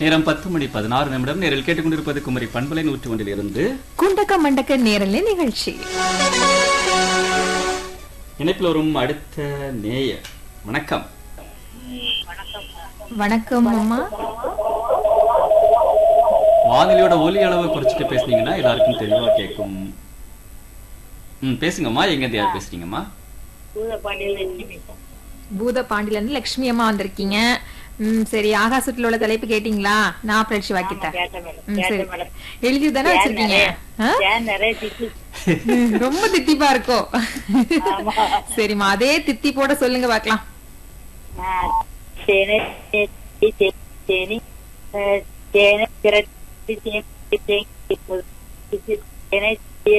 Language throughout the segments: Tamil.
நேரம் பத்து மணி பதினாறு நிமிடம் நேரில் கேட்டுக்கொண்டிருப்பது குமரி பண்பலை நூற்றி ஒன்றில் இருந்து குண்டக்க மண்டக்க நேரலை நிகழ்ச்சி இணைப்பில் வரும் அடுத்த நேயர் வணக்கம் வணக்கம் அம்மா வானொலியோட ஒலி அளவை குறைச்சிட்டு பேசுனீங்கன்னா எல்லாருக்கும் தெளிவா கேட்கும் ம் பேசுங்கம்மா எங்க இருந்து யார் பேசுறீங்கம்மா பூத பாண்டியில இருந்து லட்சுமி அம்மா வந்திருக்கீங்க ம் சரி ஆகாசத்துல உள்ள தலைப்பு கேட்டீங்களா நான் பிரட்சி வாக்கிட்டேன் ம், சரி எழுதி தானே வச்சிருக்கீங்க ஆ? ம், ரொம்ப தித்திப்பா இருக்கோ சரிம்மா அதே தித்தி போட சொல்லுங்க பாக்கலாம் தேனை தேனி தேனை திரட்டி தேனை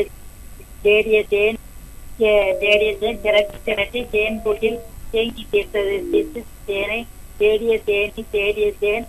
தேடிய தேன் தேடிய தேன் திரட்டி திரட்டி தேன் கூட்டில் தேங்கி தீர்த்தது தீர்த்து தேனை தேடிய தேனி தேடிய தேன்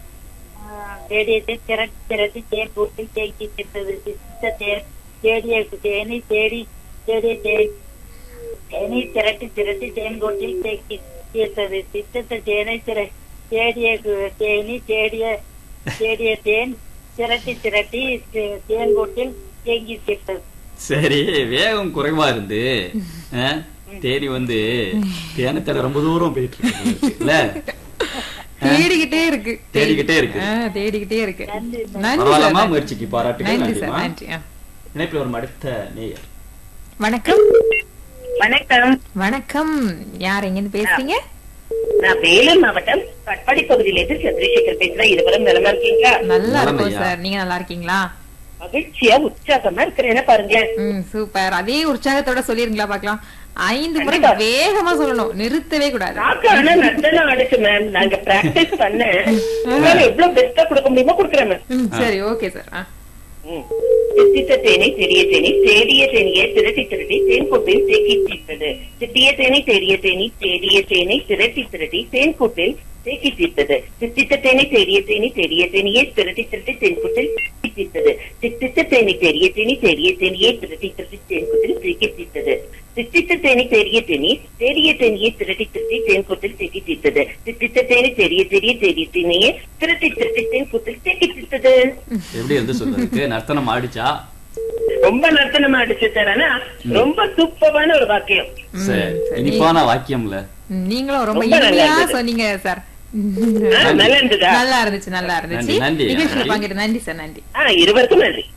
தேடிய தேன் திரட்டி திரட்டி தேன் கூட்டில் தேங்கி தீர்த்தது சித்த தேன் தேடிய தேனி தேடி தேடிய தேன் தேனை திரட்டி திரட்டி தேன்கோட்டில் தேக்கி தீர்த்தது சித்தத்தை தேனை திர தேடிய கு- தேனி தேடிய தேடிய தேன் திரட்டி திரட்டி தே- தேன்கோட்டில் தேங்கி தீர்த்தது சரி வேகம் குறைவா இருந்து ஆ, தேடி வந்து தேனை தேட ரொம்ப தூரம் போயிட்டு இருக்கு இல்ல தேடிக்கிட்டே இருக்கு தேடிக்கிட்டே இருக்கு. ஆ, தேடிக்கிட்டே இருக்கு நன்றி சார் பரவாயில்லமா நன்றி. முயற்சிக்கு பாராட்டுகள் நன்றி சார் நன்றிம்மா நன்றி ஆ. இணைப்பில் வரும் அடுத்த நேயர் வணக்கம் வணக்கம் வணக்கம் யார் எங்க இருந்து பேசுறீங்க நான் வேலூர் மாவட்டம் கட்பாடி பகுதியிலிருந்து சந்திரசேகர் பேசுறேன் இருவரும் நலமா இருக்கீங்களா நல்லா இருக்கும் நலமையா. சார் நீங்க நல்லா இருக்கீங்களா மகிழ்ச்சியா உற்சாகமா இருக்கிறேன்னு பாருங்க ம் சூப்பர் அதே உற்சாகத்தோட சொல்லிருங்களா பாக்கலாம் ஐந்து முறை கண்டிப்பா. வேகமா சொல்லணும் நிறுத்தவே கூடாது நாக்கு ஆனா நட்டனா அடிச்சு மேம் நாங்க பிராக்டிஸ் பண்ண உங்களால எவ்வளவு பெஸ்டா கொடுக்க முடியுமோ கொடுக்குறேன் மேம் ம், சரி ஓகே சார் ஆ. ம். சித்தித்த தேனை பெரிய தேனி தேடிய தேனியை திரட்டி திரட்டி தேன் கூட்டில் தேக்கி தீர்த்தது சித்திய தேனை தேடிய தேனி தேடிய தேனை திரட்டி திரட்டி தேன் கூட்டில் தேக்கி தீர்த்தது சித்தித்த தேனை தேடிய தேனி தேடிய தேனியை திரட்டி திரட்டி தேன் கூட்டில் தேக்கி தீர்த்தது சித்தித்த தேனை தேடிய தேனி தேடிய தேனியை திரட்டி திரட்டி தேன் கூட்டில் தேக்கி தீர்த்தது சித்தித்த தேனி தேடிய தேனி தேடிய தேனியை திரட்டி திரட்டி தேன் கூட்டில் தேக்கி தீர்த்தது சித்தித்த தேனை தேடிய தேடிய தேடிய தேனியை திரட்டி திரட்டி தேன் கூட்டில் தேக்கி தீர்த்தது எப்படி இருந்து சொல்றதுக்கு நர்த்தனம் ஆடிச்சா ரொம்ப நர்த்தனமா அடிச்சு சார் ஆனா ரொம்ப சூப்பரான ஒரு வாக்கியம் சரி சரி. இனிப்பான வாக்கியம்ல ம், நீங்களும் ரொம்ப ரொம்ப நல்லா இனிமையா இருந்தது. சொன்னீங்க சார் ஆ, நல்லா இருந்ததா நல்லா இருந்துச்சு நல்லா இருந்துச்சு நன்றி, நன்றி. நிகழ்ச்சியில் நன்றி. பங்கிட்டு நன்றி சார் நன்றி ஆ இருவருக்கும் நன்றி